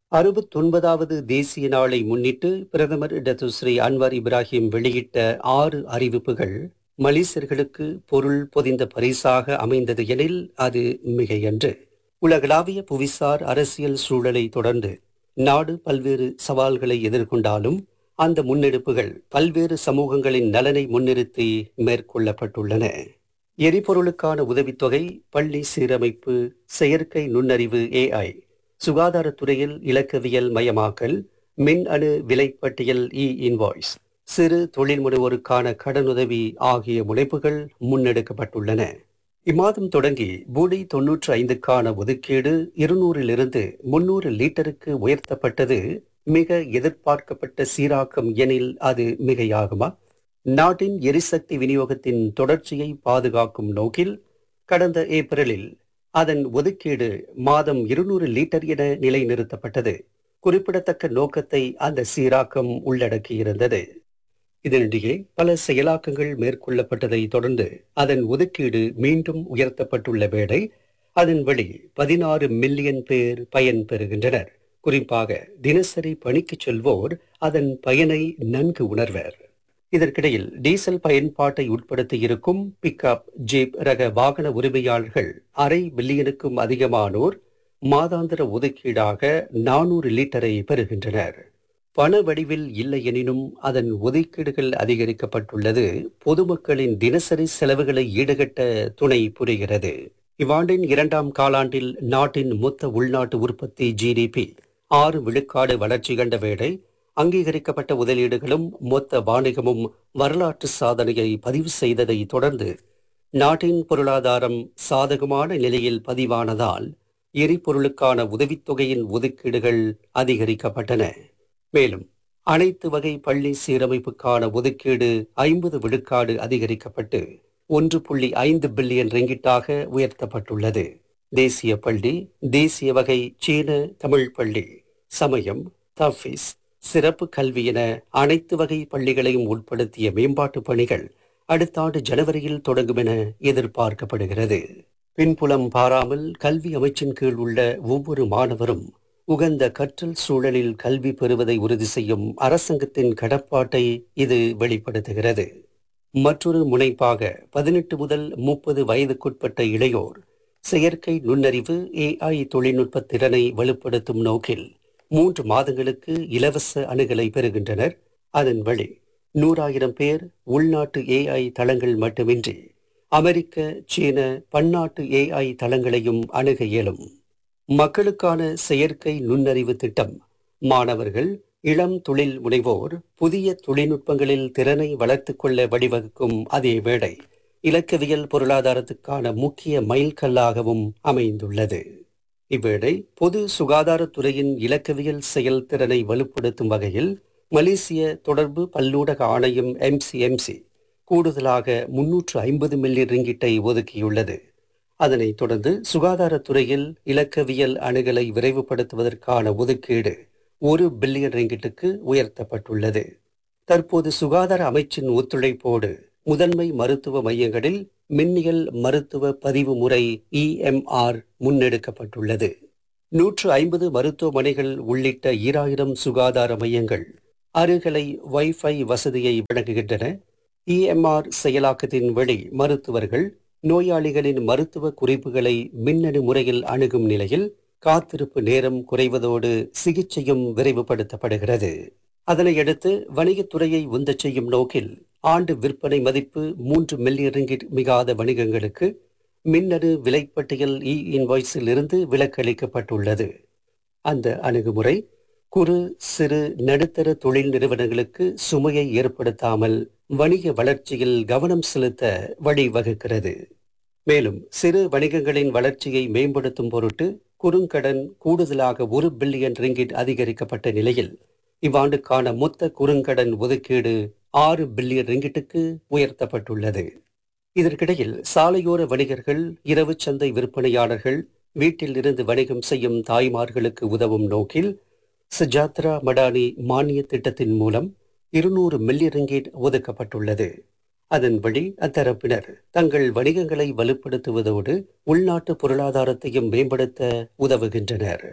அறுபத்தொன்பதாவது தேசிய நாளை முன்னிட்டு பிரதமர் டத்துஸ்ரீ அன்வர் இப்ராஹிம் வெளியிட்ட ஆறு அறிவிப்புகள் மலேசியர்களுக்கு பொருள் பொதிந்த பரிசாக அமைந்தது எனில் அது மிகையன்று உலகளாவிய புவிசார் அரசியல் சூழலை தொடர்ந்து நாடு பல்வேறு சவால்களை எதிர்கொண்டாலும் அந்த முன்னெடுப்புகள் பல்வேறு சமூகங்களின் நலனை முன்னிறுத்தி மேற்கொள்ளப்பட்டுள்ளன எரிபொருளுக்கான உதவித்தொகை பள்ளி சீரமைப்பு செயற்கை நுண்ணறிவு ஏஐ சுகாதாரத்துறையில் இலக்கவியல் மயமாக்கல் மின் அணு விலைப்பட்டியல் இ இன்வாய்ஸ் சிறு தொழில் முனைவோருக்கான கடனுதவி ஆகிய முனைப்புகள் முன்னெடுக்கப்பட்டுள்ளன இம்மாதம் தொடங்கி பூடி தொன்னூற்று ஐந்துக்கான ஒதுக்கீடு இருநூறிலிருந்து முன்னூறு லிட்டருக்கு உயர்த்தப்பட்டது மிக எதிர்பார்க்கப்பட்ட சீராக்கம் எனில் அது மிகையாகுமா நாட்டின் எரிசக்தி விநியோகத்தின் தொடர்ச்சியை பாதுகாக்கும் நோக்கில் கடந்த ஏப்ரலில் அதன் ஒதுக்கீடு மாதம் இருநூறு லிட்டர் என நிலைநிறுத்தப்பட்டது குறிப்பிடத்தக்க நோக்கத்தை அந்த சீராக்கம் உள்ளடக்கியிருந்தது இதனிடையே பல செயலாக்கங்கள் மேற்கொள்ளப்பட்டதை தொடர்ந்து அதன் ஒதுக்கீடு மீண்டும் உயர்த்தப்பட்டுள்ள வேளை அதன் வழி பதினாறு மில்லியன் பேர் பயன் பெறுகின்றனர் குறிப்பாக தினசரி பணிக்கு செல்வோர் அதன் பயனை நன்கு உணர்வர் இதற்கிடையில் டீசல் பயன்பாட்டை உட்படுத்தி இருக்கும் பிக்அப் ஜீப் ரக வாகன உரிமையாளர்கள் அரை பில்லியனுக்கும் அதிகமானோர் மாதாந்திர ஒதுக்கீடாக நானூறு லிட்டரை பெறுகின்றனர் பண வடிவில் இல்லை எனினும் அதன் ஒதுக்கீடுகள் அதிகரிக்கப்பட்டுள்ளது பொதுமக்களின் தினசரி செலவுகளை ஈடுகட்ட துணை புரிகிறது இவ்வாண்டின் இரண்டாம் காலாண்டில் நாட்டின் மொத்த உள்நாட்டு உற்பத்தி ஜிடிபி ஆறு விழுக்காடு வளர்ச்சி கண்ட வேளை அங்கீகரிக்கப்பட்ட முதலீடுகளும் மொத்த வாணிகமும் வரலாற்று சாதனையை பதிவு செய்ததை தொடர்ந்து நாட்டின் பொருளாதாரம் சாதகமான நிலையில் பதிவானதால் எரிபொருளுக்கான உதவித்தொகையின் ஒதுக்கீடுகள் அதிகரிக்கப்பட்டன மேலும் அனைத்து வகை பள்ளி சீரமைப்புக்கான ஒதுக்கீடு ஐம்பது விழுக்காடு அதிகரிக்கப்பட்டு ஒன்று புள்ளி ஐந்து பில்லியன் ரிங்கிட்டாக உயர்த்தப்பட்டுள்ளது தேசிய பள்ளி தேசிய வகை சீன தமிழ் பள்ளி சமயம் தஃபீஸ் சிறப்பு கல்வி என அனைத்து வகை பள்ளிகளையும் உட்படுத்திய மேம்பாட்டு பணிகள் அடுத்த ஆண்டு ஜனவரியில் தொடங்கும் என எதிர்பார்க்கப்படுகிறது பின்புலம் பாராமல் கல்வி அமைச்சின் கீழ் உள்ள ஒவ்வொரு மாணவரும் உகந்த கற்றல் சூழலில் கல்வி பெறுவதை உறுதி செய்யும் அரசாங்கத்தின் கடப்பாட்டை இது வெளிப்படுத்துகிறது மற்றொரு முனைப்பாக பதினெட்டு முதல் முப்பது வயதுக்குட்பட்ட இளையோர் செயற்கை நுண்ணறிவு ஏஐ தொழில்நுட்ப திறனை வலுப்படுத்தும் நோக்கில் மூன்று மாதங்களுக்கு இலவச அணுகலை பெறுகின்றனர் அதன் வழி நூறாயிரம் பேர் உள்நாட்டு ஏஐ தளங்கள் மட்டுமின்றி அமெரிக்க சீன பன்னாட்டு ஏஐ தளங்களையும் அணுக இயலும் மக்களுக்கான செயற்கை நுண்ணறிவு திட்டம் மாணவர்கள் இளம் தொழில் முனைவோர் புதிய தொழில்நுட்பங்களில் திறனை வளர்த்துக் கொள்ள வழிவகுக்கும் அதே வேளை இலக்கவியல் பொருளாதாரத்துக்கான முக்கிய மைல்கல்லாகவும் அமைந்துள்ளது இவ்வேளை பொது சுகாதாரத்துறையின் இலக்கவியல் செயல்திறனை வலுப்படுத்தும் வகையில் மலேசிய தொடர்பு பல்லூடக ஆணையம் எம்சிஎம்சி கூடுதலாக முன்னூற்று ஐம்பது மில்லியன் ரிங்கிட்டை ஒதுக்கியுள்ளது அதனைத் தொடர்ந்து சுகாதாரத்துறையில் இலக்கவியல் அணுகலை விரைவுபடுத்துவதற்கான ஒதுக்கீடு ஒரு பில்லியன் ரிங்கிட்டுக்கு உயர்த்தப்பட்டுள்ளது தற்போது சுகாதார அமைச்சின் ஒத்துழைப்போடு முதன்மை மருத்துவ மையங்களில் மின்னியல் மருத்துவ பதிவு முறை இஎம்ஆர் முன்னெடுக்கப்பட்டுள்ளது நூற்று ஐம்பது மருத்துவமனைகள் உள்ளிட்ட ஈராயிரம் சுகாதார மையங்கள் அருகலை வைஃபை வசதியை வழங்குகின்றன இஎம்ஆர் செயலாக்கத்தின் வழி மருத்துவர்கள் நோயாளிகளின் மருத்துவ குறிப்புகளை மின்னணு முறையில் அணுகும் நிலையில் காத்திருப்பு நேரம் குறைவதோடு சிகிச்சையும் விரைவுபடுத்தப்படுகிறது அதனையடுத்து வணிகத்துறையை உந்தச் செய்யும் நோக்கில் ஆண்டு விற்பனை மதிப்பு மூன்று மில்லியன் ரிங்கிட் மிகாத வணிகங்களுக்கு மின்னணு விலைப்பட்டியல் இ இன்வாய்ஸில் இருந்து விலக்களிக்கப்பட்டுள்ளது அந்த அணுகுமுறை குறு சிறு நடுத்தர தொழில் நிறுவனங்களுக்கு சுமையை ஏற்படுத்தாமல் வணிக வளர்ச்சியில் கவனம் செலுத்த வழிவகுக்கிறது மேலும் சிறு வணிகங்களின் வளர்ச்சியை மேம்படுத்தும் பொருட்டு குறுங்கடன் கூடுதலாக ஒரு பில்லியன் ரிங்கிட் அதிகரிக்கப்பட்ட நிலையில் இவ்வாண்டுக்கான மொத்த குறுங்கடன் ஒதுக்கீடு ஆறு பில்லியன் ரிங்கிட்டுக்கு உயர்த்தப்பட்டுள்ளது இதற்கிடையில் சாலையோர வணிகர்கள் இரவு சந்தை விற்பனையாளர்கள் வீட்டில் இருந்து வணிகம் செய்யும் தாய்மார்களுக்கு உதவும் நோக்கில் சஜாத்ரா மடானி மானிய திட்டத்தின் மூலம் இருநூறு மில்லியன் ரிங்கிட் ஒதுக்கப்பட்டுள்ளது அதன் வழி அத்தரப்பினர் தங்கள் வணிகங்களை வலுப்படுத்துவதோடு உள்நாட்டு பொருளாதாரத்தையும் மேம்படுத்த உதவுகின்றனர்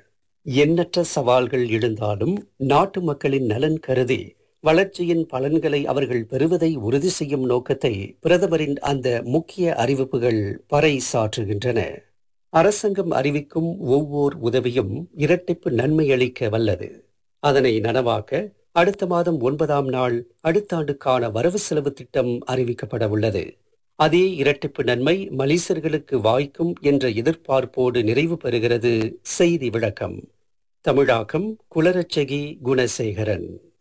எண்ணற்ற சவால்கள் எழுந்தாலும் நாட்டு மக்களின் நலன் கருதி வளர்ச்சியின் பலன்களை அவர்கள் பெறுவதை உறுதி செய்யும் நோக்கத்தை பிரதமரின் அந்த முக்கிய அறிவிப்புகள் பறைசாற்றுகின்றன அரசாங்கம் அறிவிக்கும் ஒவ்வொரு உதவியும் இரட்டிப்பு நன்மை அளிக்க வல்லது அதனை நனவாக்க அடுத்த மாதம் ஒன்பதாம் நாள் அடுத்த ஆண்டுக்கான வரவு செலவு திட்டம் அறிவிக்கப்பட உள்ளது அதே இரட்டிப்பு நன்மை மலேசியர்களுக்கு வாய்க்கும் என்ற எதிர்பார்ப்போடு நிறைவு பெறுகிறது செய்தி விளக்கம் தமிழாக்கம் குலரட்சகி குணசேகரன்